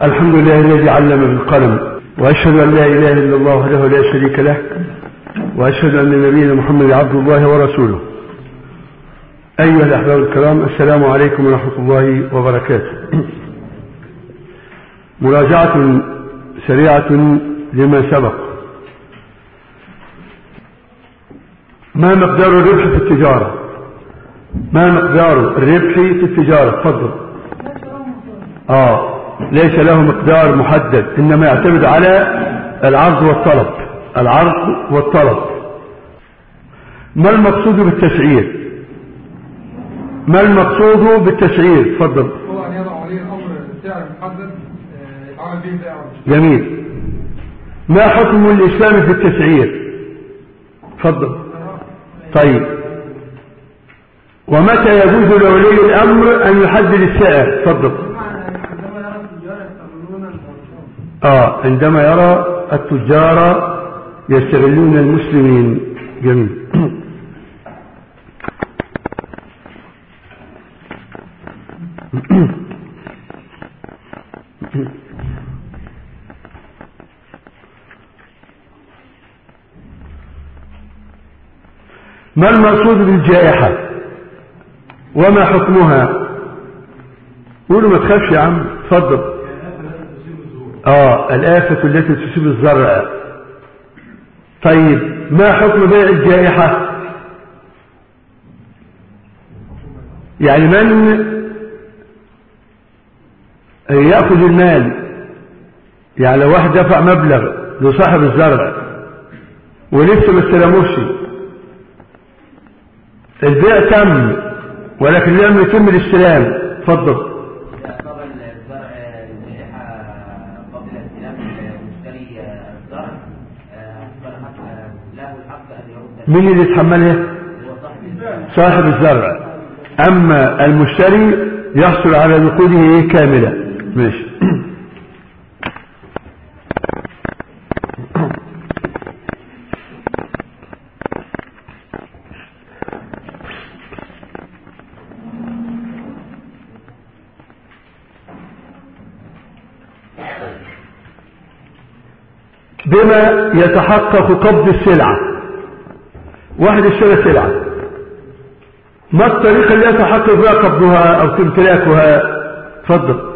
الحمد لله الذي علم بالقلم وأشهد أن لا إله إلا الله وحده لا شريك له وأشهد أن نبينا محمد عبد الله ورسوله أيها الأحباب الكرام السلام عليكم ورحمة الله وبركاته مراجعة سريعة لما سبق ما مقدار الربح في التجارة ما مقدار الربح في التجارة تفضل آه ليس له مقدار محدد إنما يعتمد على العرض والطلب العرض والطلب ما المقصود بالتسعير ما المقصود بالتسعير تفضل هو أن يضع ولي الأمر سعر محدد آه، يتعامل به بيع ولا جميل ما حكم الإسلام في التسعير تفضل طيب ومتى يجوز لولي الأمر أن يحدد السعر تفضل آه عندما يرى التجار يستغلون المسلمين جميل ما المقصود بالجائحة وما حكمها قولوا ما تخافش يا عم اتفضل اه الآفة التي تصيب الزرع طيب ما حكم بيع الجائحة يعني من يأخذ المال يعني لو واحد دفع مبلغ لصاحب الزرع ولسه ما استلموش البيع تم ولكن لم يتم الاستلام اتفضل يعتبر الزرع الجائحة قبل استلام المشتري الزرع أصبح حق- له الحق أن يرد مين اللي يتحملها هو صاحب الزرع صاحب الزرع اما المشتري يحصل على نقوده ايه كاملة ماشي بما يتحقق قبض السلعة واحد اشترى سلعة ما الطريقة اللي يتحقق بها قبضها او امتلاكها تفضل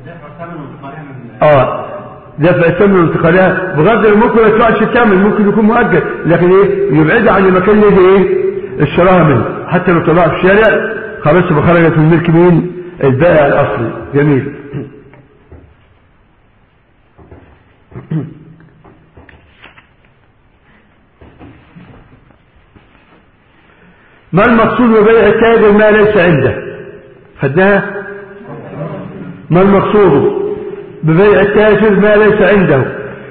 اه دفع الثمن وانتقالها بغض النظر ممكن ما يدفعش الثمن ممكن يكون مؤجل لكن ايه يبعد عن المكان اللي ايه اشتراها منه حتى لو طلعها في الشارع خلاص يبقى خرجت من ملك مين البائع الاصلي جميل ما المقصود ببيع التاجر ما ليس عنده خدناها ما المقصود ببيع التاجر ما ليس عنده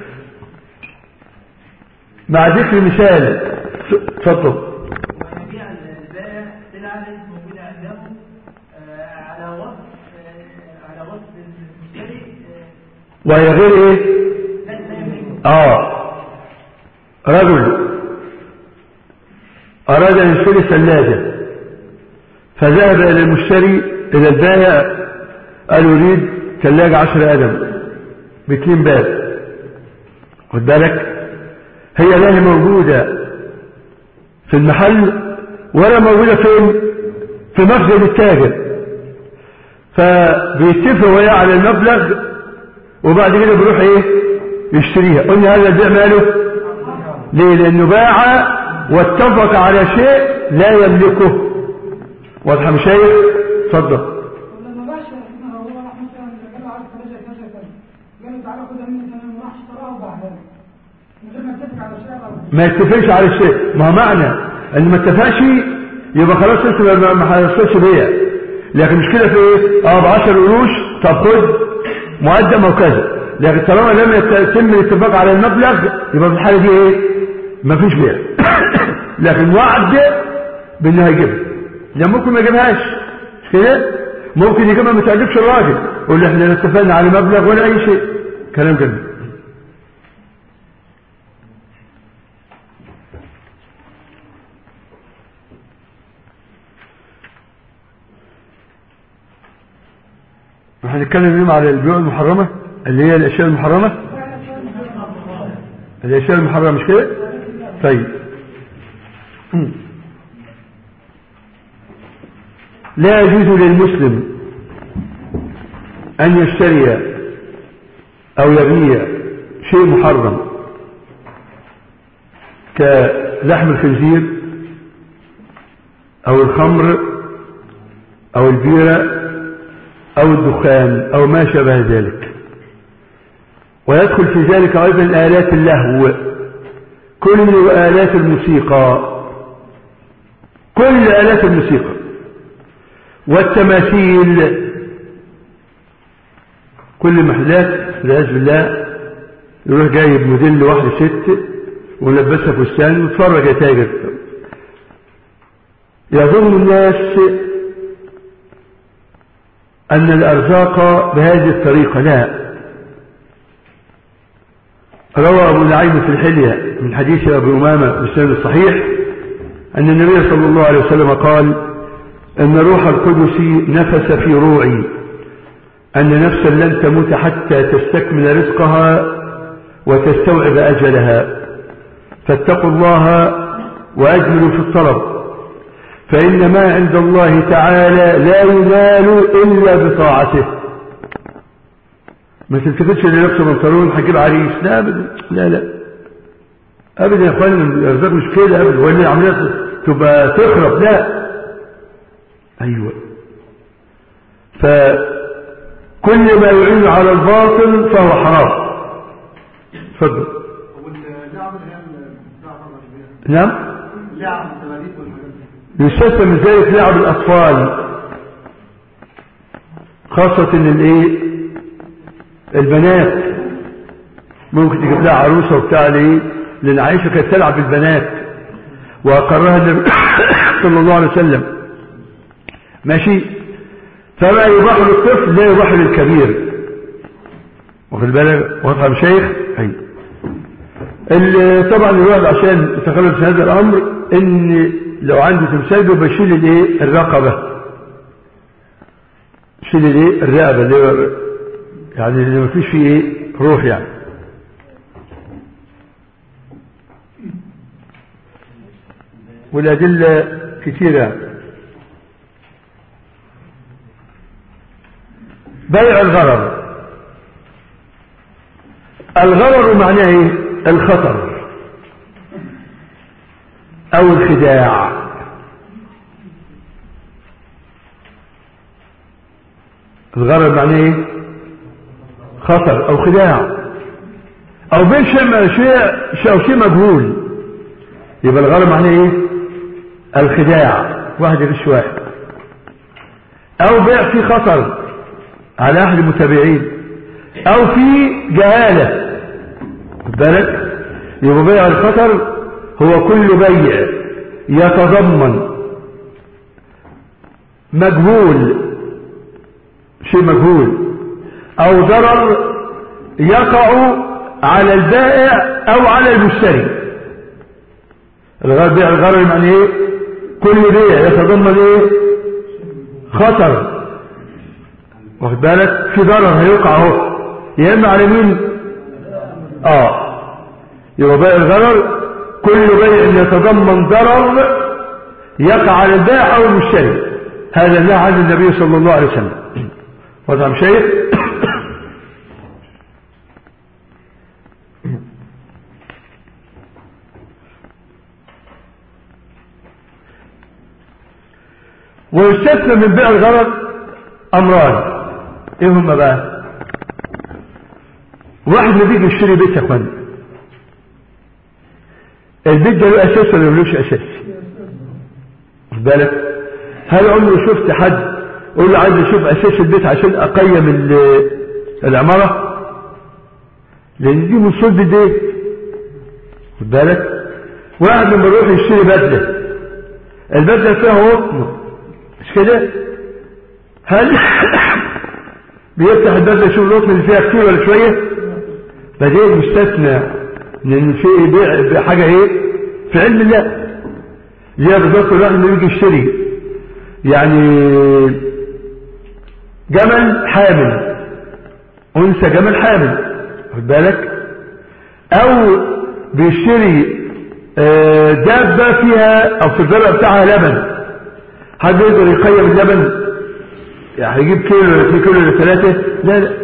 مع ذكر مثال تفضل ويبيع البائع سلعة ليست موجودة عنده آه، على وصف آه، على وصف المشتري آه، وهي غير ايه ليس يملكه اه رجل اراد ان يشتري ثلاجة فذهب الى المشتري الى البائع قال اريد ثلاجة عشر قدم باتنين باب خد بالك هي لا هي موجودة في المحل ولا موجودة فين في مخزن التاجر فبيتفقوا وياه على المبلغ وبعد كده بيروح ايه يشتريها قلنا هذا البيع ماله ليه لانه باع واتفق على شيء لا يملكه واضحه مش شايف اتفضل لما باش احنا هو راح مثلا قال له عايز ثلاجه كذا كذا قال له تعالى خدها مني انا راح اشتراها وباعها لك من غير ما اتفق على شيء او ما يتفقش على الشيء ما هو معنى ان ما اتفقش يبقى خلاص انت ما ما حصلش بيع لكن مش كده في ايه اه ب 10 قروش طب خد مقدم او كذا لكن طالما لم يتم الاتفاق على المبلغ يبقى في الحاله دي ايه مفيش بيع لكن وعد بانه هيجيبها ده ممكن ما يجيبهاش مش كده ممكن يجيبها ما تعجبش الراجل يقول له احنا لا اتفقنا على مبلغ ولا اي شيء كلام جميل هنتكلم اليوم على البيوع المحرمة اللي هي الاشياء المحرمة الاشياء المحرمة مش كده طيب لا يجوز للمسلم ان يشتري او يبيع شيء محرم كلحم الخنزير او الخمر او البيرة او الدخان او ما شابه ذلك ويدخل في ذلك ايضا الات اللهو كل الات الموسيقى كل الات الموسيقى والتماثيل كل محلات والعياذ بالله يروح جايب موديل واحدة ست ولبسها فستان ويتفرج يا تاجر يظن الناس أن الأرزاق بهذه الطريقة لا روى أبو نعيم في الحلية من حديث أبي أمامة بالسند الصحيح أن النبي صلى الله عليه وسلم قال أن روح القدس نفس في روعي أن نفسا لن تموت حتى تستكمل رزقها وتستوعب أجلها فاتقوا الله وأجملوا في الطلب فإن ما عند الله تعالى لا ينال إلا بطاعته ما تلتفتش اللي لابسه بنطلون هجيب عريس لا أبدا لا لا أبدا يا أخواني الأرزاق مش كده أبدا وإن العمليات تبقى تخرب لا أيوة فكل ما يعين على الباطل فهو حرام تفضل واللعب اللي هي اللعبة الرجبية نعم لعب التمارين والحاجات دي يستثنى من ذلك لعب الأطفال خاصة ان الايه البنات ممكن تجيب لها عروسة وبتاع ليه لان عائشة كانت تلعب بالبنات وأقرها النبي صلى الله عليه وسلم ماشي فما يباح للطفل لا يباح للكبير واخد بالك واضحه يا شيخ اي ال- طبعا الواحد عشان يتخلص من هذا الامر ان لو عنده تمثال بيبقى يشيل الايه الرقبه يشيل الايه الرقبه اللي هو يعني اللي ما فيش فيه ايه روح يعني والادله كثيره بيع الغرر الغرر معناه ايه الخطر او الخداع الغرر معناه ايه خطر او خداع او بين شيء شيء شيء او شيء مجهول يبقى الغرر معناه ايه الخداع واحد يغش واحد او بيع فيه خطر على احد المتابعين او في جهالة خد بالك يبقى بيع الخطر هو كل بيع يتضمن مجهول شيء مجهول او ضرر يقع على البائع او على المشتري الغرر بيع الغرر يعني ايه كل بيع يتضمن ايه خطر واخد بالك في ضرر هيقع اهو يا اما على مين اه يبقى بيع الغرر كل بيع يتضمن ضرر يقع على البائع او المشتري هذا نهى عن النبي صلى الله عليه وسلم واضح يا شيخ ويستثنى من بيع الغرض امران ايه هما بقى واحد ما بيجي يشتري بيت يا اخوان البيت ده له اساس ولا ملوش اساس خد بالك هل عمره شفت حد يقول له عايز اشوف اساس البيت عشان اقيم ال- العماره لان دي من صلب البيت خد بالك واحد لما يروح يشتري بدله البدله فيها قطن مش كده هل بيفتح الباب يشوف القطن اللي فيها كتير ولا شويه بديه مستثنى من في بيع بحاجه ايه في علم الله زي بالظبط الواحد اللي يجي يشتري يعني جمل حامل انثى جمل حامل خد بالك او بيشتري آه، دابة فيها او في الزرع بتاعها لبن حد يقدر يقيم اللبن يعني يجيب كيلو ولا 2 كيلو ولا 3 لا لا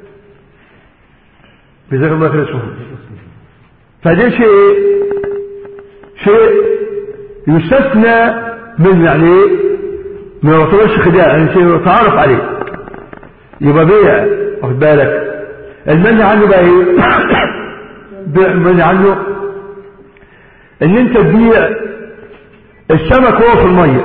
جزاك الله خير اسمه فده شيء شيء يستثنى من يعني ايه ما يعتبرش خداع يعني شيء يتعرف عليه يبقى بيع واخد بالك المنع عنه بقى ايه بيع المنع عنه ان انت تبيع السمك وهو في الميه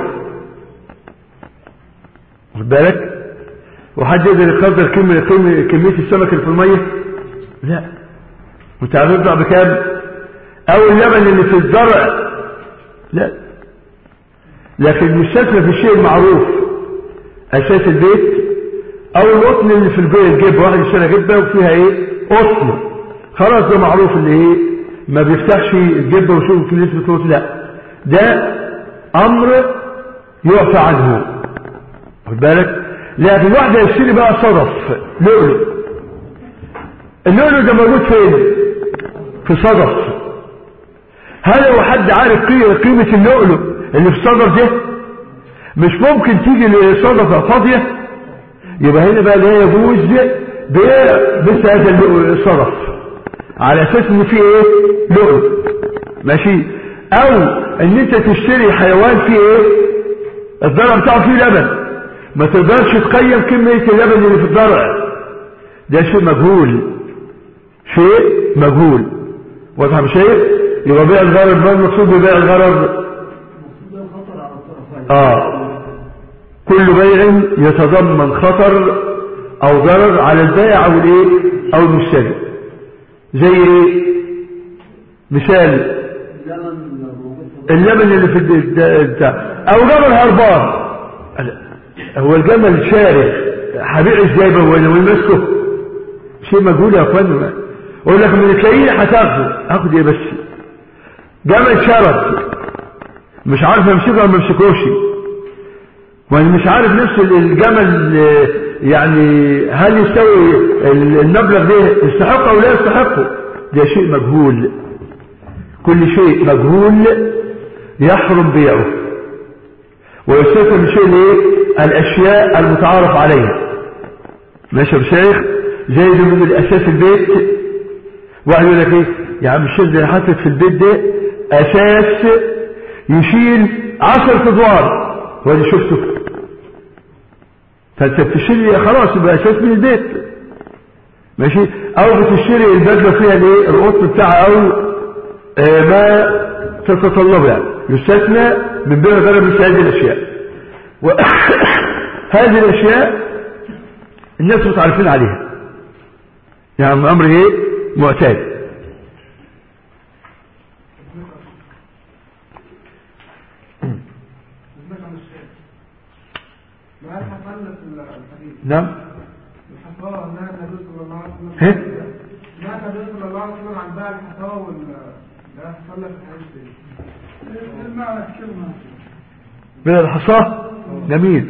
واخد بالك وحد يقدر يقدر كمية كمية السمك اللي في الميه لا وانت هتطلع بكام او اللبن اللي في الزرع لا لكن مستثنى في الشيء المعروف اساس البيت او القطن اللي في البيت الجبه واحد يشتري جبه وفيها ايه قطن خلاص ده معروف اللي ايه ما بيفتحش الجبه ويشوف في نسبه قطن لا ده امر يعفى عنه خد بالك لكن واحد يشتري بقى صدف لؤلؤ اللؤلؤ ده موجود فين في صدف هل لو حد عارف قي- قيمة اللؤلؤ اللي في الصدف ده مش ممكن تيجي لصدفة فاضية يبقى هنا بقى لا يجوز بيع مثل هذا اللؤلؤ- الصدف على اساس ان في ايه لؤلؤ ماشي او ان انت تشتري حيوان فيه ايه الضرع بتاعه فيه لبن ما تقدرش تقيم كمية اللبن اللي في الضرع ده شيء مجهول شيء مجهول واضح مش شيء يبقى بيع الغرض ما المقصود ببيع الغرض اه كل بيع يتضمن خطر او ضرر على البائع او الايه او المشتري زي ايه مثال اللبن اللي في الد- الد- بتاع او جمل هربان هو الجمل شارخ هبيع ازاي بقى وانا ماسكه شيء مجهول يا اخوانا اقول لك من تلاقيه هتاخده هاخد ايه بس جمل شرد مش عارف امسكه ولا ما امسكوش وانا مش عارف نفس الجمل آه، يعني هل يستوي ال- المبلغ ده يستحق او لا يستحقه ده شيء مجهول كل شيء مجهول يحرم بيعه ويستثنى من شيء الايه الاشياء المتعارف عليها ماشي يا شيخ زي ده من الاساس البيت واحد يقول لك ايه يا عم الشيخ ده حاطط في البيت ده اساس يشيل عشر ادوار وادي شفته فانت بتشتري خلاص يبقى اساس من البيت ماشي او بتشتري البدله فيها الايه القط بتاعها او آه ما تتطلب يعني يستثنى من بين غير مثل هذه الاشياء وهذه الاشياء الناس متعرفين عليها يعني امر ايه معتاد ما هل حصلنا في الحديث نعم الحصاوة أنها النبي صلى الله عليه وسلم ها؟ نهى النبي صلى الله عليه وسلم عن بيع الحصاوة وال ده حصلنا في الحديث ايه؟ المعنى الكلمة من الحصاه جميل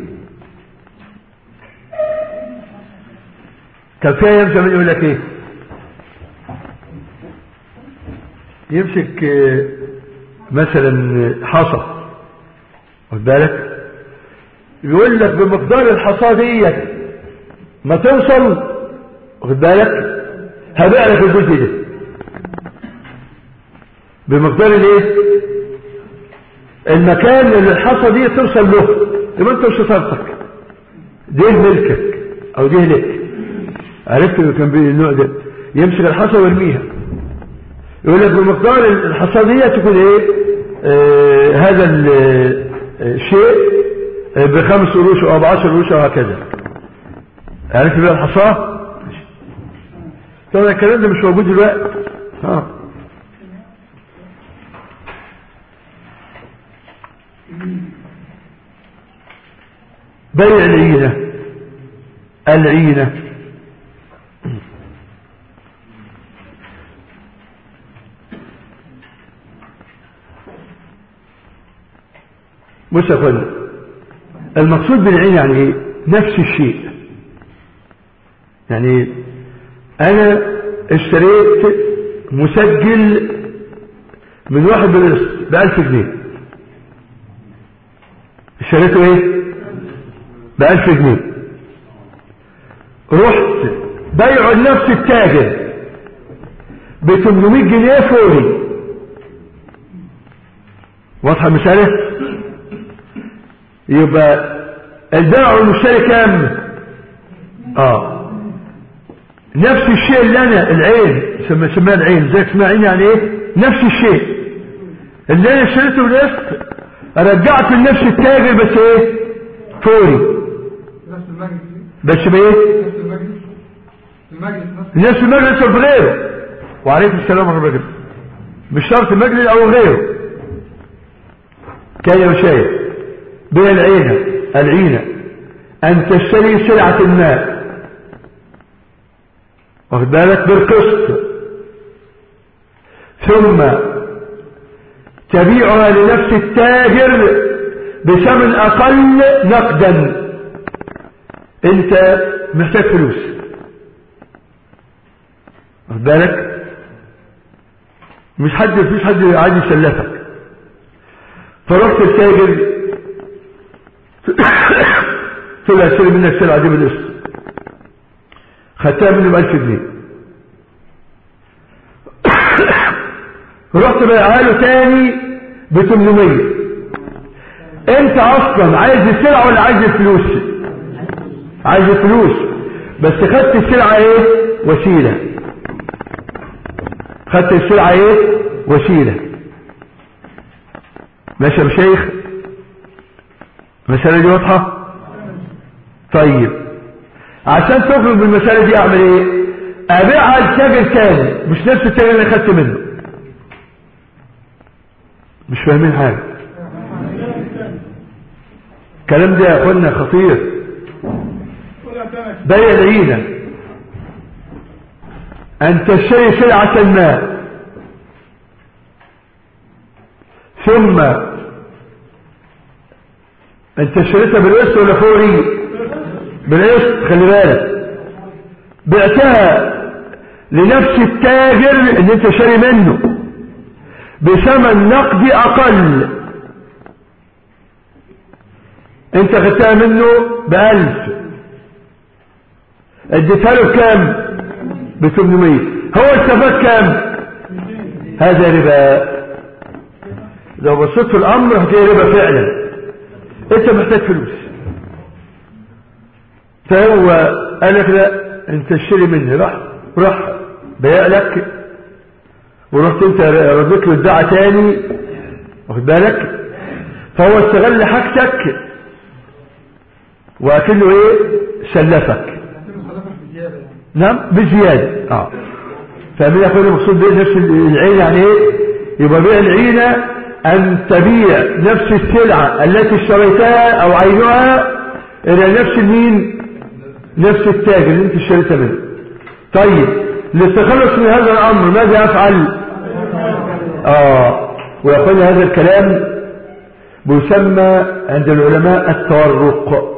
كان فيها يمشي من يقول لك ايه يمسك آه، مثلا حصى واخد بالك يقول لك بمقدار الحصى ديت ما توصل واخد بالك هبيع لك الجزء ده بمقدار الايه المكان اللي الحصى دي توصل له يبقى انت مش شطارتك ده ملكك او ده لك عرفت اللي كان بيه النوع ده يمسك الحصى ويرميها يقول لك بمقدار الحصى دي تكون ايه آه هذا ال- آه، الشيء آه، بخمس قروش او بعشر قروش او هكذا عرفت بقى الحصاه طبعا الكلام ده مش موجود دلوقتي اه بيع العينة العينة بص يا اخوانا المقصود بالعين يعني ايه نفس الشيء يعني انا اشتريت مسجل من واحد بالقسط بألف جنيه اشتريته ايه بألف جنيه رحت بيعه لنفس التاجر ب 800 جنيه فوري واضحه المساله يبقى البائع والمشتري كام اه نفس الشيء اللي انا العين سمى سماها العين زي اسمها عين يعني ايه نفس الشيء اللي انا اشتريته بالقسط رجعته لنفس التاجر بس ايه فوري نفس المجلس دي بس بايه نفس المجلس المجلس نفس نفس المجلس او بغيره وعليكم السلام ورحمه الله مش شرط المجلس او غيره كان يا شايف بين العينة العينة أن تشتري سلعة ما واخد بالك بالقسط ثم تبيعها لنفس التاجر بثمن أقل نقدا أنت محتاج فلوس واخد بالك مش حد مفيش حد عايز يسلفك فرحت التاجر طلع اشتري منك السلعه دي بالقسط خدتها منه ب 1000 جنيه رحت بيعها له تاني ب 800 انت اصلا عايز السلعه ولا عايز الفلوس عايز الفلوس بس خدت السلعه ايه وسيله خدت السلعه ايه وسيله ماشي يا مشايخ المسألة دي واضحة طيب عشان تخرج بالمسألة دي اعمل ايه ابيعها لتاجر تاني مش نفس التاجر اللي خدت منه مش فاهمين حاجة الكلام ده يا اخوانا خطير بيع العينة ان تشتري سلعة ما ثم انت اشتريتها بالقسط ولا فوري بالقسط خلي بالك بعتها لنفس التاجر اللي انت شاري منه بثمن نقدي اقل انت خدتها منه بألف اديتها له بكام ب 800 هو استفاد كام هذا ربا لو بصيت في الامر هتلاقي ربا فعلا انت محتاج فلوس فهو قال لك لا انت اشتري مني راح راح بيع لك ورحت انت رديت له الدعاء تاني واخد بالك فهو استغل حاجتك واكنه ايه سلفك هتبقى خلافك بزيادة يعني نعم بزيادة اه فاهمين يا اخواني المقصود بيه نفس العين يعني ايه يبقى بيع العينة ان تبيع نفس السلعة التي اشتريتها او عينها الى نفس مين نفس التاجر اللي انت اشتريتها منه طيب للتخلص من هذا الامر ماذا افعل اه ويا اخواني هذا الكلام بيسمى عند العلماء التورق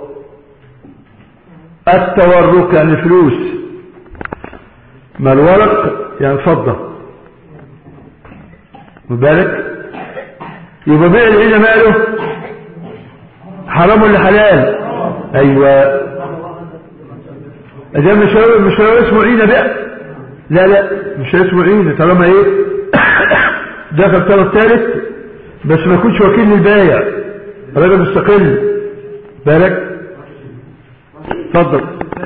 التورق يعني الفلوس ما الورق يعني فضة بالك يبقى بيع العينة ماله حرام ولا حلال ايوه ده مش هو مش هو اسمه عينة بقى لا لا مش اسمه عينة طالما ايه دخل طرف ثالث بس ما يكونش وكيل للبايع راجل مستقل بالك اتفضل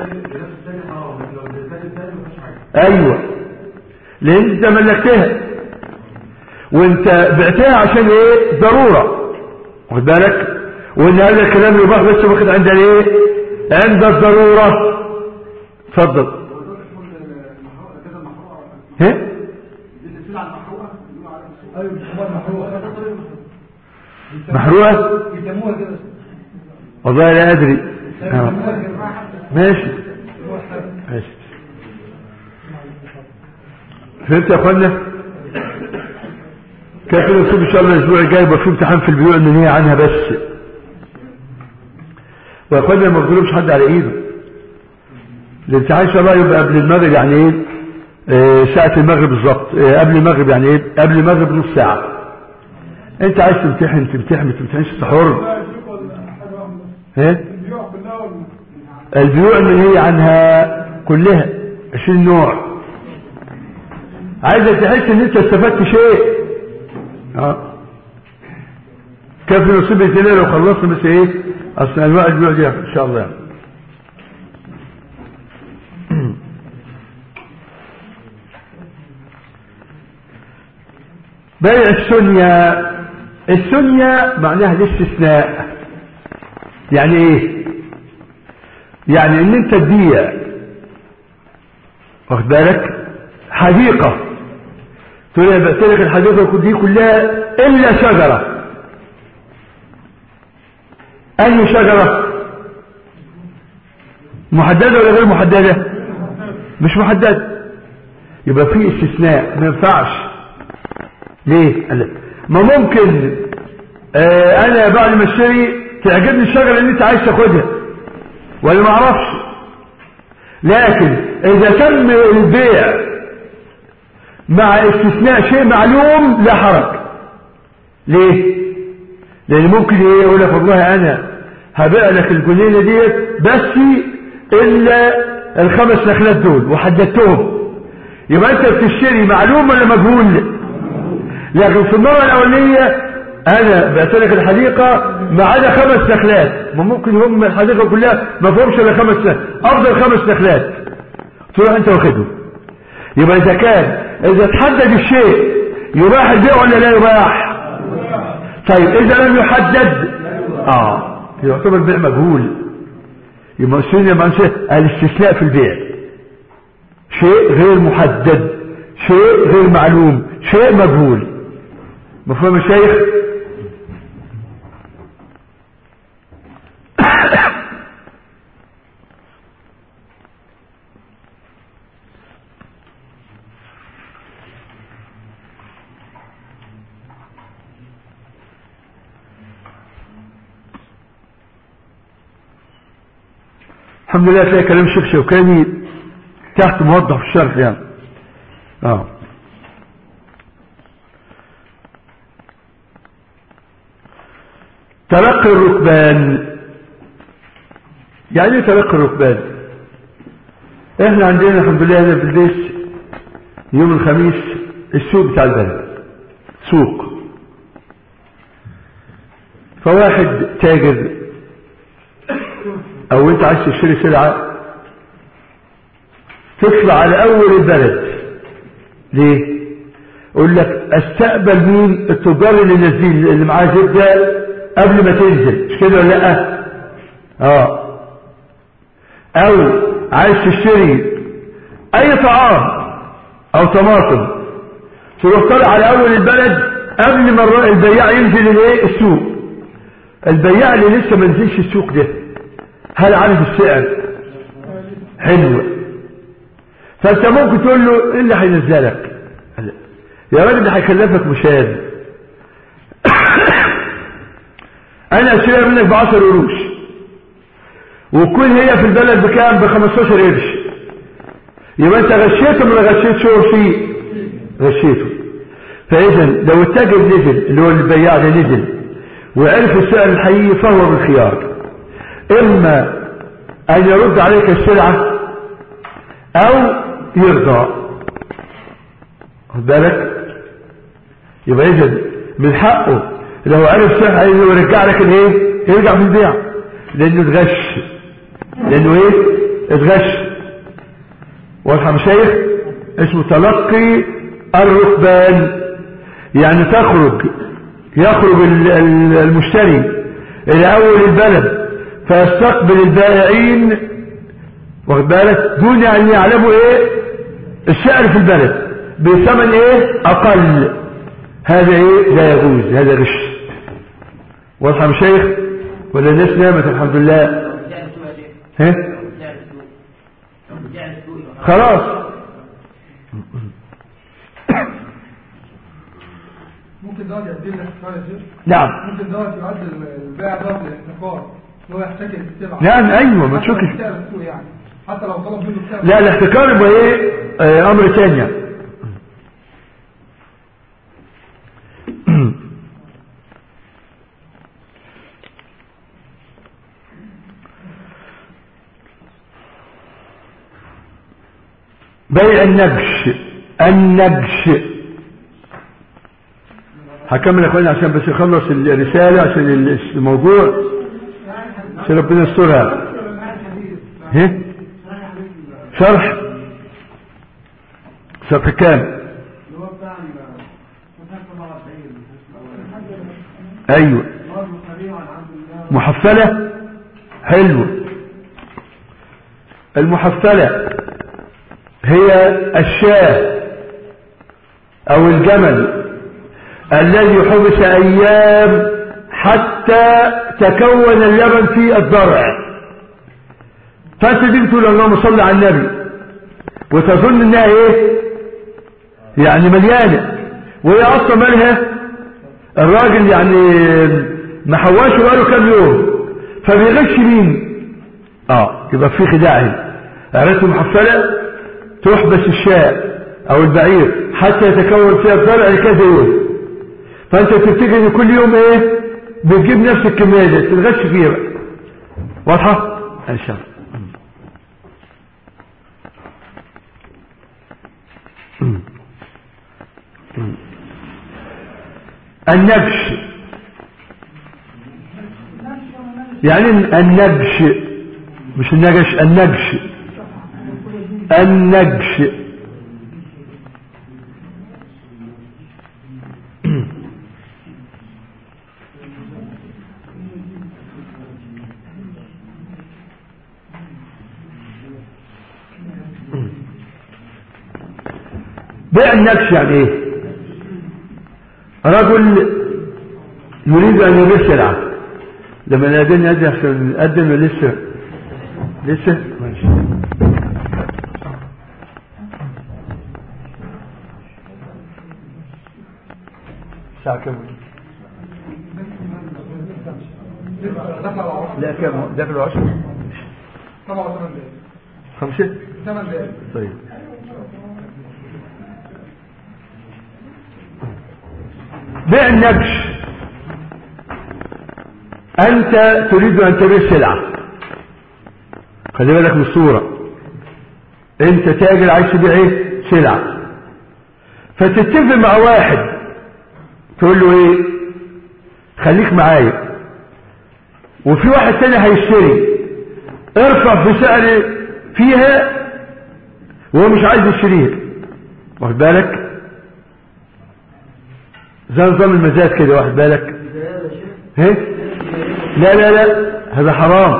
ايوه لان انت ملكتها وانت بعتها عشان ايه ضرورة واخد بالك وان هذا الكلام يباح بس واخد عند الايه عند الضرورة اتفضل ها ايوه بيسموها محروقه محروقة بيسموها كده والله لا ادري آه. ماشي ماشي فهمت يا اخوانا كيف نصيب ان شاء الله الاسبوع الجاي يبقى في امتحان في البيوع ان هي عنها بس ويا اخوانا ما بظلمش حد على ايده الامتحان ان شاء الله يبقى قبل المغرب يعني ايه آه، ساعة المغرب بالظبط آه، قبل المغرب يعني ايه قبل المغرب نص ساعة انت عايز تمتحن تمتحن ما تمتحنش انت حر لا يشوف ولا حاجة واحدة بس ايه البيوع كلها ولا البيوع اللي هي عنها كلها 20 نوع عايزك تحس ان انت استفدت شيء اه كان في نصيب الجنيه لو خلصنا بس ايه اصل انواع البيوع دي ان شاء الله يعني. بيع السنية السنية معناها الاستثناء يعني ايه يعني ان انت تبيع واخد بالك حديقة تقول لي بعت لك الحديقة دي كلها الا شجرة اي شجرة محددة ولا غير محددة مش محددة يبقى في استثناء ما ينفعش ليه قال لك ما ممكن آه انا بعد ما اشتري تعجبني الشجره اللي انت عايز تاخدها ولا ما اعرفش لكن اذا تم البيع مع استثناء شيء معلوم لا حرج ليه لان ممكن ايه يقول لك والله انا هبيع لك الجنينه ديت بس الا الخمس نخلات دول وحددتهم يبقى انت بتشتري معلوم ولا مجهول لكن في المرة الأولية أنا بعت لك الحديقة ما عدا خمس نخلات ما ممكن هم الحديقة كلها ما فيهمش إلا خمس نخلات أفضل خمس نخلات تروح أنت واخدهم يبقى إذا كان إذا تحدد الشيء يباح البيع ولا لا يباح طيب إذا لم يحدد آه يعتبر البيع مجهول يبقى السنة يبقى الاستثناء في البيع شيء غير محدد شيء غير معلوم شيء مجهول مفهوم الشيخ الحمد لله تلاقي كلام الشيخ شوكاني تحت موضح في الشرح يعني اه تلقي الركبان يعني ايه تلقي الركبان احنا عندنا الحمد لله هنا في البيت يوم الخميس السوق بتاع البلد سوق فواحد تاجر او انت عايز تشتري سلعة تطلع على اول البلد ليه يقول لك استقبل مين التجار اللي نازلين اللي معاه زبده قبل ما تنزل مش كده ولا لا اه او عايز تشتري اي طعام او طماطم تروح طالع على اول البلد قبل ما الر- البياع ينزل الايه السوق البياع اللي لسه ما نزلش السوق ده هل عارف السعر حلو فانت ممكن تقول له ايه اللي هينزلك يا راجل ده هيكلفك مشاد انا اشتريها منك ب 10 قروش وتكون هي في البلد بكام ب 15 قرش يبقى انت غشيته ولا غشيت شو فيه غشيته فاذا لو التاجر نزل اللي هو البياع ده نزل وعرف السعر الحقيقي فهو بالخيار اما ان يرد عليك السلعه او يرضى خد بالك يبقى اذا من حقه لو عرف سعر انه يرجع لك الايه يرجع في البيع لانه اتغش لانه ايه اتغش واضحه يا شيخ اسمه تلقي الركبان يعني تخرج يخرج ال- ال- المشتري الى اول البلد فيستقبل البائعين واخد بالك دون ان يعلموا ايه السعر في البلد بثمن ايه اقل هذا ايه لا يجوز هذا غش واضحه يا شيخ ولا الناس نامت الحمد لله سعر السوق يا شيخ ها سعر السوق لو سعر السوق يبقى خلاص ممكن دوت يؤدي لك سؤال يا شيخ نعم ممكن دوت يؤدي البائع دوت للاحتكار اللي هو يحتكر السلعة نعم ايوه ما تشكش سعر السوق يعني حتى لو طلب منه كتاب لا الاحتكار يبقى ايه آه، امر تاني يعني. بيع النبش النبش هكمل يا اخواني عشان بس يخلص الرسالة عشان الموضوع عشان ربنا يسترها ها شرح شرح كام اللي هو بتاع فتاة 47 ايوه مواد البخاري عن عبد الله محفلة حلو المحفلة هي الشاة او الجمل الذي حبس ايام حتى تكون اللبن في الضرع فانت تيجي تقول اللهم صل على النبي وتظن انها ايه يعني مليانة وهي اصلا مالها الراجل يعني محواش بقاله كام يوم فبيغش مين اه يبقى في خداع هنا عرفت المحفلة تحبس الشاء او البعير حتى يتكون فيها الضرع لكذا يوم فانت تفتكر ان كل يوم ايه بتجيب نفس الكمية دي تتغش فيها بقى واضحة ان شاء الله النبش يعني النبش مش النجش النبش النجش بيع النبش يعني ايه رجل يريد ان يبيع سلعه لما نادين يدي عشان نقدم لسه لسه ماشي الساعة كم؟ دخل على عشرة لا كم؟ داخل عشر طبعا ثمان دقايق خمسة؟ ثمان دقايق طيب بيع النبش أنت تريد أن تبيع سلعة خلي بالك من الصورة أنت تاجر عايز تبيع إيه؟ سلعة فتتفق مع واحد تقول له إيه؟ خليك معايا وفي واحد تاني هيشتري ارفع في سعر فيها وهو مش عايز يشتريها واخد بالك زي نظام المزاد كده واخد بالك ها لا لا لا هذا حرام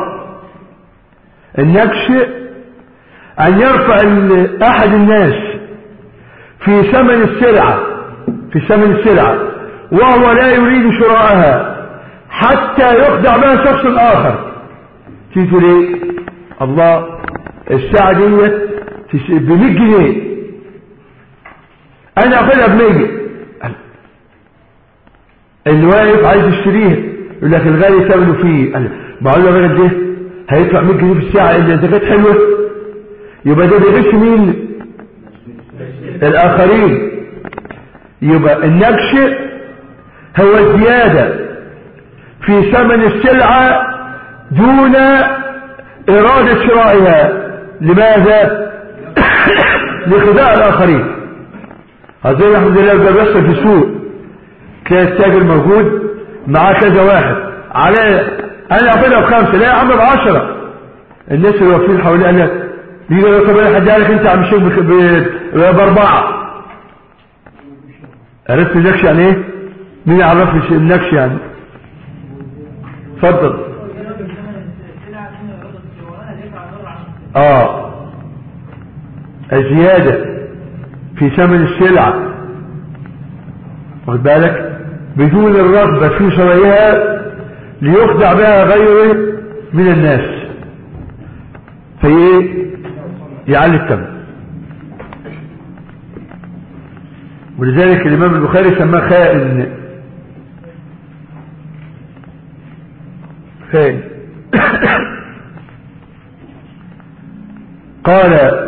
النكش ان يرفع ال- احد الناس في ثمن السلعة في ثمن السلعة وهو لا يريد شراءها حتى يخدع بها شخص اخر تيجي تقول ايه الله الساعة ديت ب 100 جنيه انا اخدها ب 100 اللي واقف عايز يشتريها يقول لك الغالي ثمنه فيه قال ما اقول له الراجل ده هيدفع 100 جنيه في الساعه اللي اذا كانت حلوه يبقى ده بيغش مين الاخرين يبقى النكش هو زياده في ثمن السلعه دون اراده شرائها لماذا لخداع الاخرين هذا الحمد لله ده بيحصل في السوق تلاقي التاجر موجود معاه كذا واحد على انا اخدها بخمسه لا يا عم بعشره الناس اللي واقفين حواليه قال لك يجي يقول طب انا هديها لك انت عم الشيخ بك- ب- باربعه عرفت النكش يعني ايه؟ مين يعرف لي النكش يعني؟ اتفضل اه الزياده في ثمن السلعه واخد بالك بدون الرغبة في شرائها ليخدع بها غيره من الناس فايه يعلي الثمن ولذلك الإمام البخاري سماه خائن خائن قال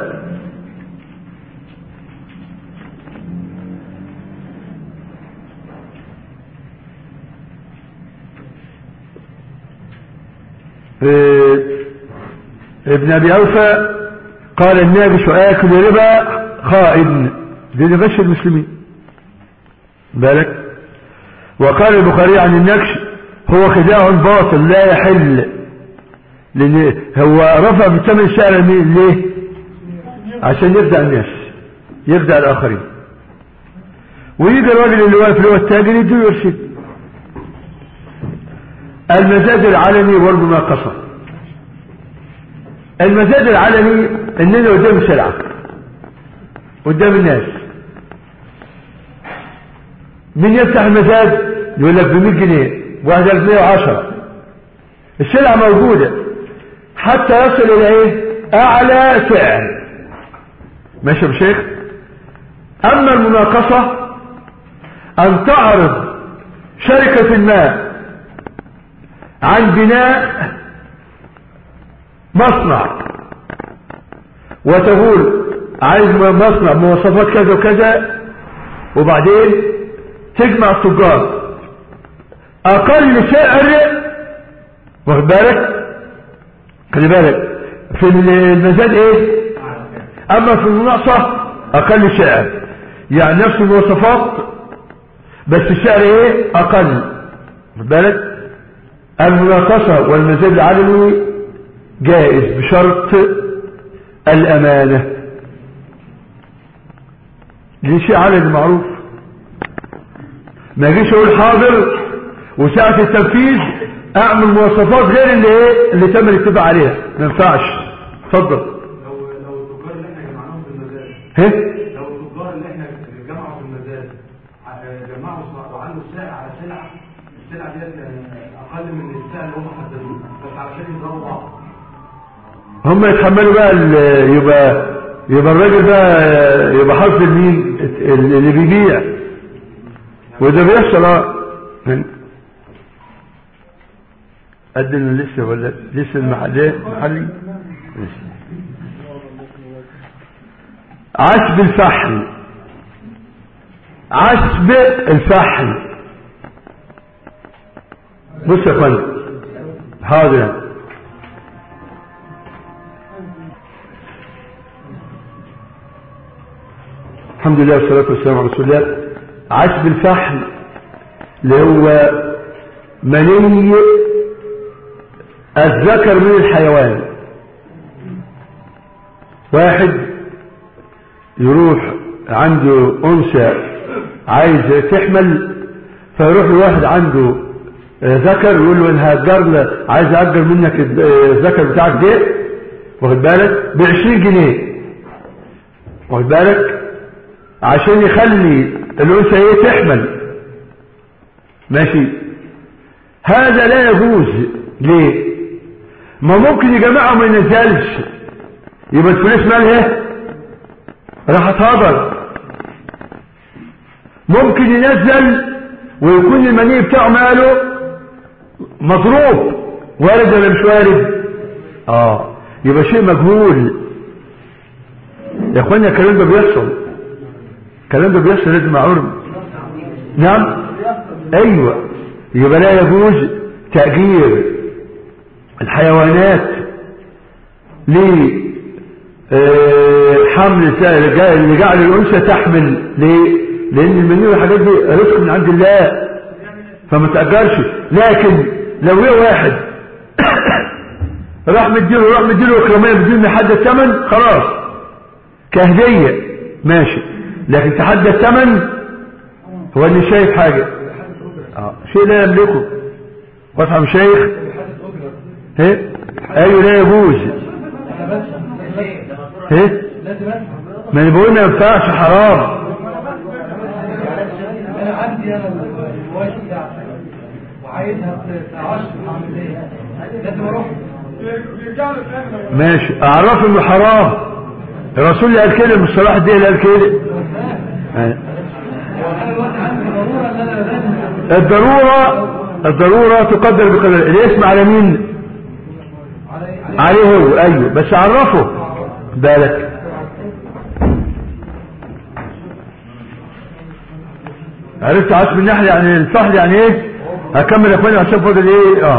آه، ابن ابي اوفى قال النابش اكل ربا خائن دي غش المسلمين بالك وقال البخاري عن النكش هو خداع باطل لا يحل لان هو رفع بثمن السعر مين ليه عشان يخدع الناس يخدع الاخرين ويجي الراجل اللي واقف اللي هو التاجر يديه يرشد المزاد العلني والمناقصة المزاد العلني اننا قدام سلعة قدام الناس مين يفتح المزاد يقول لك ب 100 جنيه واحد ب 110 السلعة موجودة حتى يصل الى ايه اعلى سعر ماشي يا أبو شيخ اما المناقصة ان تعرض شركة ما عن بناء مصنع وتقول عايز مصنع مواصفات كذا وكذا وبعدين تجمع التجار اقل سعر واخد بالك خلي بالك في المزاد ايه اما في المناقصه اقل سعر يعني نفس المواصفات بس السعر ايه اقل واخد بالك المناقصة والمزاد العلني جائز بشرط الأمانة دي شيء علني معروف ما يجيش اقول حاضر وساعة التنفيذ اعمل مواصفات غير اللي ايه اللي تم الاتفاق عليها ما ينفعش اتفضل لو لو التجار اللي احنا جمعناهم في المزاد ها لو التجار اللي احنا جمعوا في المزاد ع- جمعوا س- وعنده سعر على سلعة السلعة ديت آه، أقل من السعر اللي هم حددوه بس علشان يضربوا بعض هم يتحملوا بقى ال- يبقى يبقى الراجل بقى يبقى حظ مين اللي بيبيع وده بيحصل اه قدنا لسه ولا لسه المحلي محلي لسه. عشب الفحل عشب الفحل بص يا فندم حاضر الحمد لله والصلاة والسلام على رسول الله عشب الفحل اللي هو مني الذكر من الحيوان واحد يروح عنده أنثى عايز تحمل فيروح لواحد عنده آه، ذكر يقول له انا هأجر له عايز أأجر منك الد- آه، الذكر بتاعك ده واخد بالك ب 20 جنيه واخد بالك عشان يخلي الأنثى ايه تحمل ماشي هذا لا يجوز ليه ما ممكن يا جماعه ما ينزلش يبقى الفلوس مالها راح تهدر ممكن ينزل ويكون المني بتاعه ماله مضروب وارد ولا مش وارد اه يبقى شيء مجهول يا اخوانا الكلام ده بيحصل الكلام ده بيحصل لازم معلوم نعم ايوه يبقى لا يجوز تأجير الحيوانات لحمل لجعل الأنثى تحمل ليه؟ لأن المنيو والحاجات دي رزق من عند الله فما تأجرش لكن لو هي واحد راح مديله راح مديله إكرامية بدون ما يحدد الثمن خلاص كهدية ماشي لكن تحدد الثمن هو اللي شايف حاجة اه شيء لا يملكه واضح يا شيخ ايه ايوه لا يجوز ايه ما انا بقول ما ينفعش حرام انا عندي انا الواجب بتاعتي وعايزها في 10 هعمل ايه؟ لازم اروح بيرجعوا للفهم ماشي اعرف انه حرام الرسول اللي قال كده مش صلاح الدين اللي قال كده آه. انا دلوقتي عندي ضروره ان انا لازم الضرورة الضرورة تقدر بقدر الاسم على مين على عليه هو ايوه بس عرفه خد بالك عرفت عاش من ناحية يعني الفحل يعني ايه هكمل يا اخواني عشان فاضل ايه اه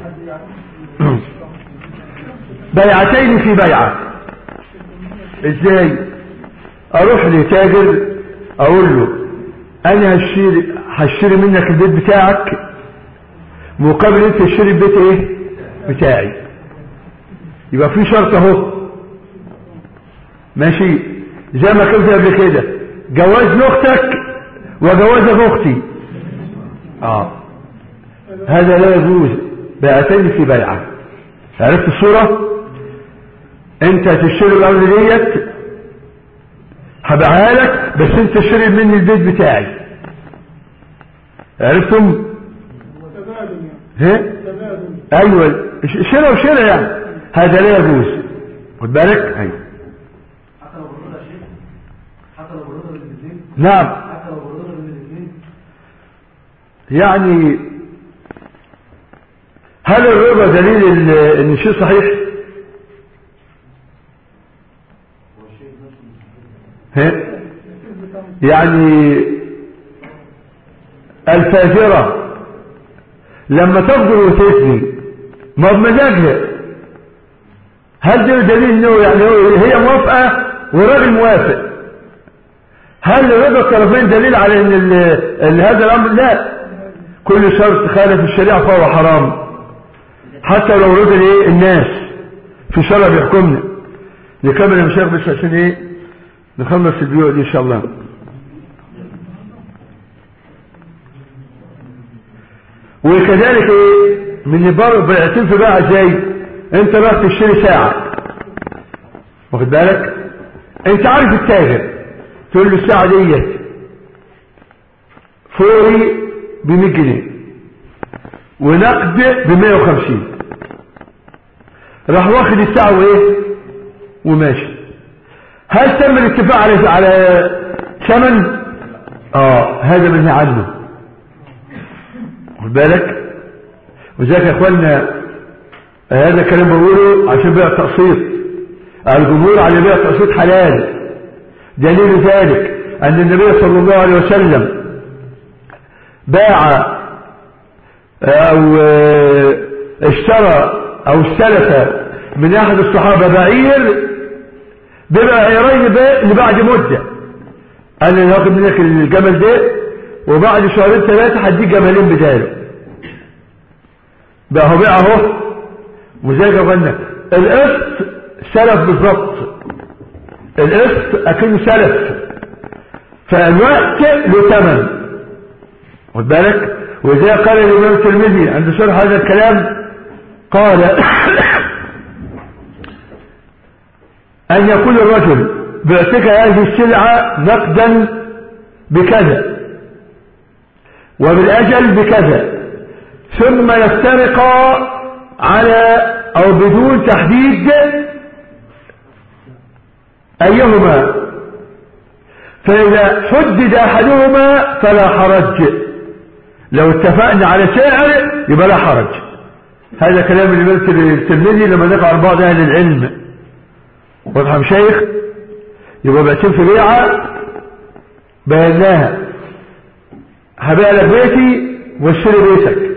بيعتين في بيعة ازاي اروح لتاجر اقول له انا هشتري هشتري منك البيت بتاعك مقابل انت تشتري البيت ايه بتاعي يبقى في شرط اهو ماشي زي ما كنت قبل كده جواز لاختك وجوازك اختي اه هذا لا يجوز بيعتني في بيعه عرفت الصوره انت هتشتري الارض ديت هبيعها لك بس انت تشتري مني البيت بتاعي عرفتم تبادل يعني ها تبادل ايوه ش- شراء وشراء يعني هذا لا يجوز خد بالك ايوه حتى لو بالرضا يا شيخ حتى لو بالرضا بين الاثنين نعم حتى لو بالرضا بين الاثنين يعني هل الرضا دليل ال- ان الشيء صحيح هو الشيء نفسه ها يعني الفاجرة لما تفضل وتثني ما بمزاجها هل ده دليل انه يعني هو- هي موافقة والراجل موافق هل رضا الطرفين دليل على ان ال- ال- هذا الامر لا كل شرط خالف الشريعة فهو حرام حتى لو رضي الايه الناس في شرع بيحكمنا نكمل يا مشايخ بس عشان ايه نخلص البيوع دي ان شاء الله وكذلك ايه من بر بيعتين في بقى ازاي انت رايح تشتري ساعة واخد بالك انت عارف التاجر تقول له الساعة ديت فوري ب 100 جنيه ونقد ب 150 راح واخد الساعة وايه وماشي هل تم الاتفاق على على ثمن اه هذا منهي عنه خد بالك وذلك يا اخوانا هذا كلام بقوله عشان بيع التقسيط الجمهور على بيع التقسيط حلال دليل ذلك ان النبي صلى الله عليه وسلم باع او آه، اشترى او استلف من احد الصحابة بعير ببعيرين ب- لبعد مدة قال لي أنا هاخد منك الجمل ده وبعد شهرين ثلاثة هديك جملين بداله بقى هو بيع اهو وزي قلنا القسط سلف بالظبط القسط اكنه سلف فالوقت له ثمن خد بالك وزي قال الامام الترمذي عند شرح هذا الكلام قال أن يقول الرجل بعتك هذه السلعة نقدا بكذا وبالأجل بكذا ثم يفترقا على أو بدون تحديد أيهما فإذا حدد أحدهما فلا حرج لو اتفقنا على سعر يبقى لا حرج هذا كلام الإمام الترمذي لما نقع عن بعض أهل العلم واضح يا مشايخ يبقى بقتين في بيعة بيناها هبيع لك بيتي واشتري بيتك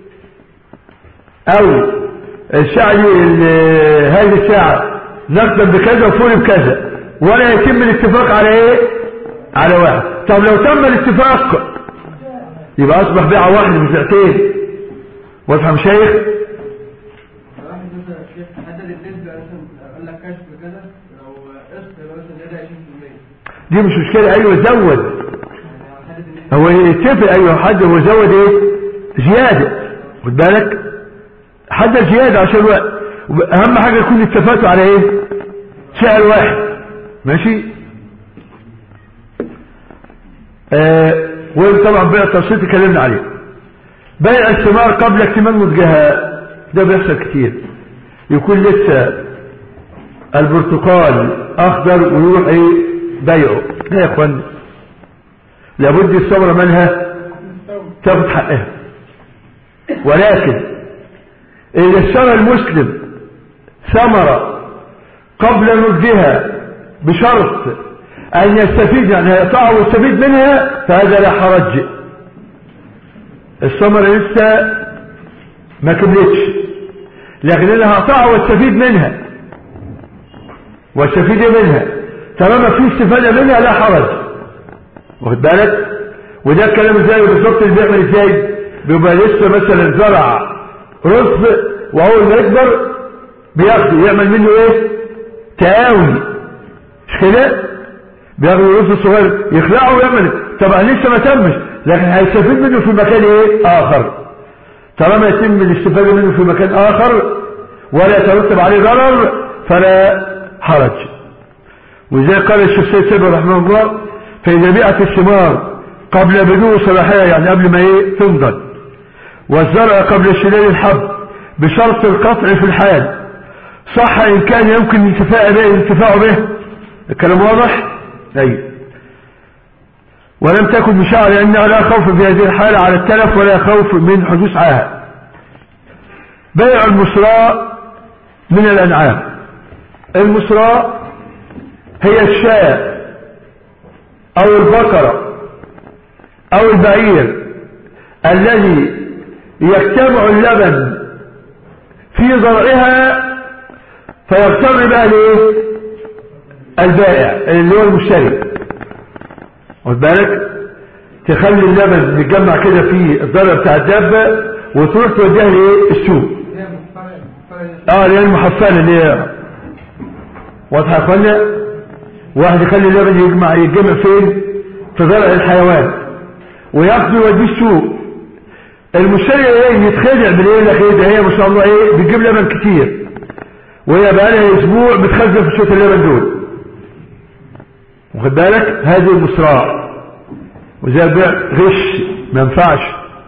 او الساعة دي ال- هذه الساعة نقدا بكذا وفول بكذا ولا يتم الاتفاق على ايه على واحد طب لو تم الاتفاق يبقى اصبح بيعة واحدة مش بيعتين واضح يا مشايخ واحد مثلا الشيخ حدد النسبة مثلا قال لك كشف كذا لو قسط يبقى مثلا زيادة 20% دي مش مشكلة ايوه زود يعني حدد النسبة هو يتفق ايوه حد هو زود ايه زيادة خد بالك حد زيادة عشان الوقت اهم حاجة يكون اتفقتوا على ايه سعر واحد ماشي آه وطبعا بيع التوسيط اتكلمنا عليه بيع الثمار قبل اكتمال نضجها ده بيحصل كتير يكون لسه البرتقال اخضر ويروح ايه بيعه لا يا اخوان لابد الثمرة منها تاخد حقها ولكن إذا اشترى المسلم ثمرة قبل نضجها بشرط أن يستفيد يعني يقطعها ويستفيد منها فهذا لا حرج الثمرة لسه ما كملتش لكن انا هقطعها واستفيد منها واستفيد منها طالما في استفادة منها لا حرج واخد بالك وده الكلام ازاي بالظبط اللي بيعمل ازاي بيبقى لسه مثلا زرع رز واول ما يكبر بياخده يعمل منه ايه تقاوي مش كده بياخد الرز الصغير يخلعه ويعمل طبعا لسه ما تمش لكن هيستفيد منه في مكان ايه اخر طالما يتم الاستفادة منه في مكان اخر ولا يترتب عليه ضرر فلا حرج وزي قال الشيخ سيد سيد رحمه الله فإذا بيعت الثمار قبل بدو صلاحية يعني قبل ما ايه تنضج والزرع قبل شلال الحب بشرط القطع في الحال صح إن كان يمكن الانتفاع به الانتفاع به الكلام واضح أي ولم تكن مشاعر لأنه لا خوف في هذه الحالة على التلف ولا خوف من حدوث عاهة بيع المصراء من الأنعام المصراء هي الشاة أو البقرة أو البعير الذي يجتمع اللبن في ضرعها فيغتر بقى ليه البائع اللي هو المشتري واخد بالك تخلي اللبن متجمع كده في الضرع بتاع الدابة وتروح توديها لايه السوق اه اللي هي المحفلة اللي هي واضحة يا اخوانا واحد يخلي اللبن يجمع يتجمع فين في ضرع الحيوان وياخده يوديه السوق المشتري ايه يتخدع بالايه الاخير ده هي ما شاء الله ايه بتجيب لبن كتير وهي بقى لها اسبوع بتخزن في شويه اللبن دول واخد بالك هذه المصراع وزي البيع غش ما ينفعش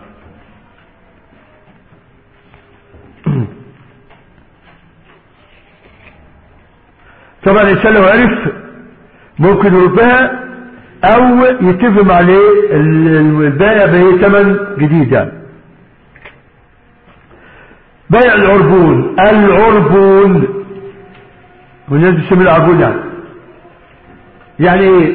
طبعا الانسان لو عرف ممكن يردها او يتفق مع عليه البائع به ثمن جديد يعني بيع العربون العربون والناس بتسمي العربون يعني يعني ايه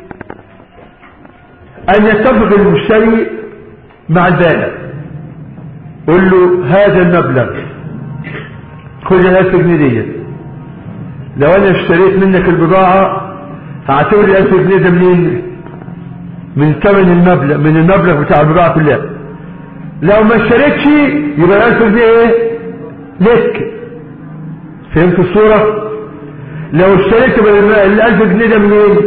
ان يتفق المشتري مع البائع قول له هذا المبلغ خذ الالف جنيه ديت لو انا اشتريت منك البضاعة هعتبر الالف جنيه ده منين من ثمن المبلغ من المبلغ بتاع البضاعة كلها لو ما اشتريتش يبقى الالف جنيه ايه لك فهمت الصورة لو اشتريت الالف جنيه ده منين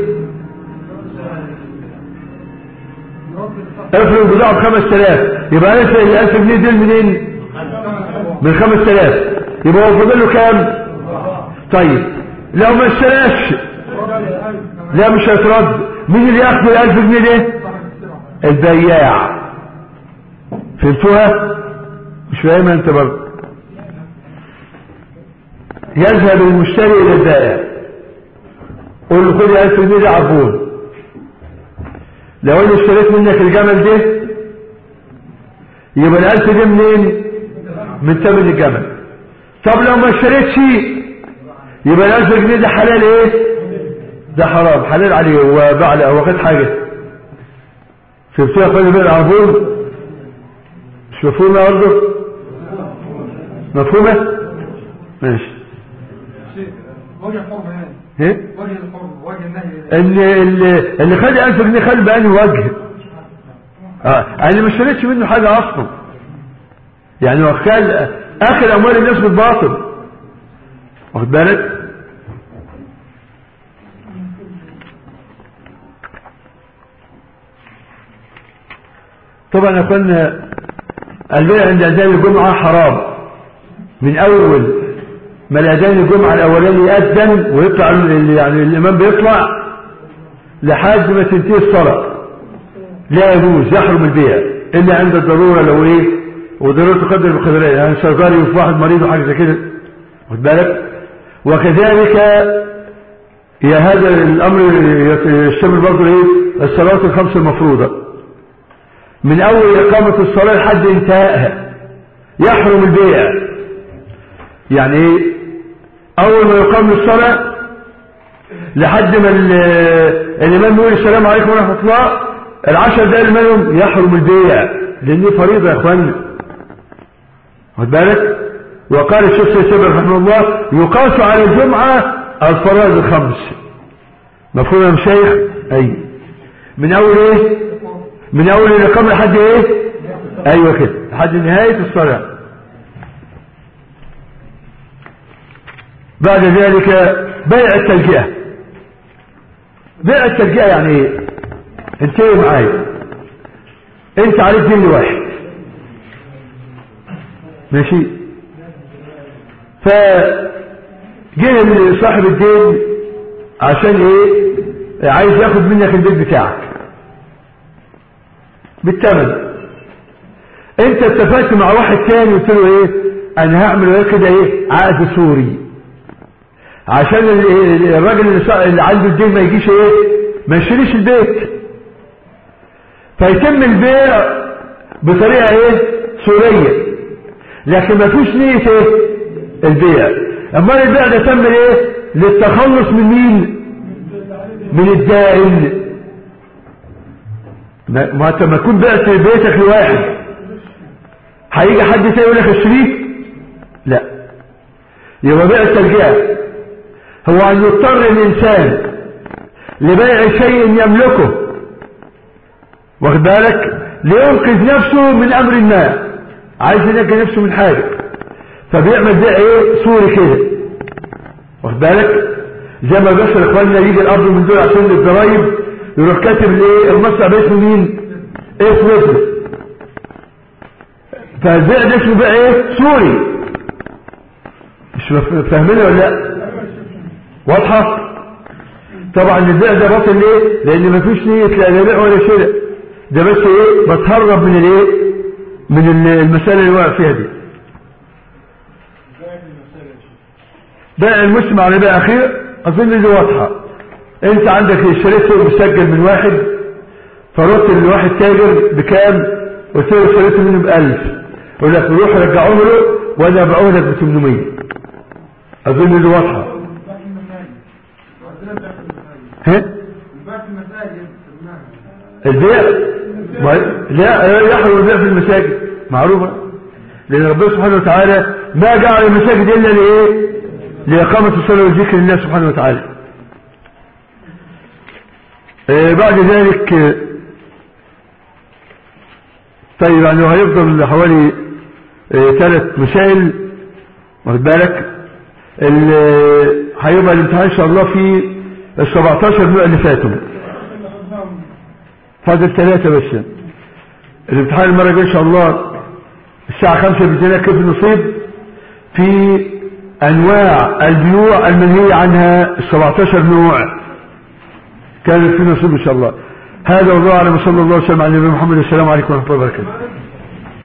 افرض البضاعة بخمس تلاف يبقى الف الالف جنيه دول منين من خمس تلاف يبقى هو فاضل له كام طيب لو ما اشتراش لا مش هيترد مين اللي ياخد الالف جنيه ده البياع فهمتوها مش فاهمها انت برضه يذهب المشتري الى البائع قول له خد الالف جنيه ده عربون لو انا اشتريت منك الجمل ده يبقى الالف ده منين من ثمن الجمل طب لو ما اشتريتش يبقى الالف جنيه ده حلال ايه ده حرام حلال عليه وباع له واخد حاجه شفتوها خد بين العربون مش مفهومه برضه مفهومه ماشي وجه حر يعني ايه وجه الحر وجه النهي اللي اللي اللي خد 1000 جنيه خد بأني وجه اه انا ما اشتريتش منه حاجه اصلا يعني هو خد اخر اموال الناس بالباطل واخد بالك طبعا يا اخوانا البيع عند اذان الجمعه حرام من اول ما الاذان الجمعه الاولاني يأذن ويطلع ال- يعني الامام بيطلع لحد ما تنتهي الصلاه لا يجوز يحرم البيع الا عند الضروره لو ايه وضروره تقدر بقدرها يعني شغال في واحد مريض وحاجه زي كده خد بالك وكذلك يا هذا الامر يشتمل برضه ايه الصلاه الخمس المفروضه من اول اقامه الصلاه لحد انتهائها يحرم البيع يعني ايه اول ما يقام للصلاة لحد ما ال- الامام يقول السلام عليكم ورحمة الله العشر دقائق منهم يحرم البيع لان دي فريضة يا اخوانا خد بالك وقال الشيخ سيد سابر رحمه الله يقاس على الجمعة الفرائض الخمس مفهوم يا مشايخ اي من اول ايه من اول الاقامة لحد ايه ايوه كده لحد نهاية الصلاة بعد ذلك بيع التلجئة بيع التلجئة يعني ايه انتهي معايا انت عليك دين واحد ماشي فجه صاحب الدين عشان ايه عايز ياخد منك البيت بتاعك بالثمن انت اتفقت مع واحد تاني قلت له ايه انا هعمل وياك كده ايه عقد سوري عشان ال- ال- الراجل اللي صا- اللي عنده الدين ما يجيش ايه ما يشتريش البيت فيتم البيع بطريقة ايه سورية لكن ما فيش نية ايه البيع اما البيع ده تم ايه للتخلص من مين من الدائن ما ما انت لما تكون بعت بيتك لواحد هيجي حد تاني يقول لك اشتريك لا يبقى بيع التلجئة هو ان يضطر الانسان لبيع شيء يملكه واخد بالك لينقذ نفسه من امر ما عايز ينقذ نفسه من حاجة فبيعمل بيع ايه صوري كده واخد بالك زي ما بيحصل اخواننا يجي الاب من دول عشان الضرايب يروح كاتب الايه المصنع باسم مين ايه اسمه فالبيع ده اسمه بيع ايه سوري مش مف- فاهميني ولا لا واضحه طبعا البيع ده باطل ليه لان مفيش نيه لا بيع ولا شراء ده بس ايه بتهرب من الايه من ال- المساله اللي واقع فيها دي بيع المسلم على بيع اخير اظن دي واضحه انت عندك اشتريته مسجل من واحد فرحت لواحد تاجر بكام قلت له اشتريته منه بألف يقول لك روح رجعوه له وانا ابيعه لك ب 800 اظن دي واضحه ها البيع ما- لا يحرم البيع في المساجد معروفة لأن ربنا سبحانه وتعالى ما جعل المساجد إلا لإيه لإقامة الصلاة والذكر لله سبحانه وتعالى آه، بعد ذلك آه، طيب يعني لو هيفضل حوالي آه، ثلاث مسائل واخد بالك ال- آه، هيبقى الامتحان ان شاء الله في ال 17 نوع اللي فاتوا فاضل ثلاثة بس الامتحان المرة الجاية ان شاء الله الساعة خمسة بإذن كيف نصيب في انواع البيوع المنهية عنها ال 17 نوع كانت في نصيب ان شاء الله هذا والله اعلم صلى الله وسلم على نبينا محمد السلام عليكم ورحمة الله وبركاته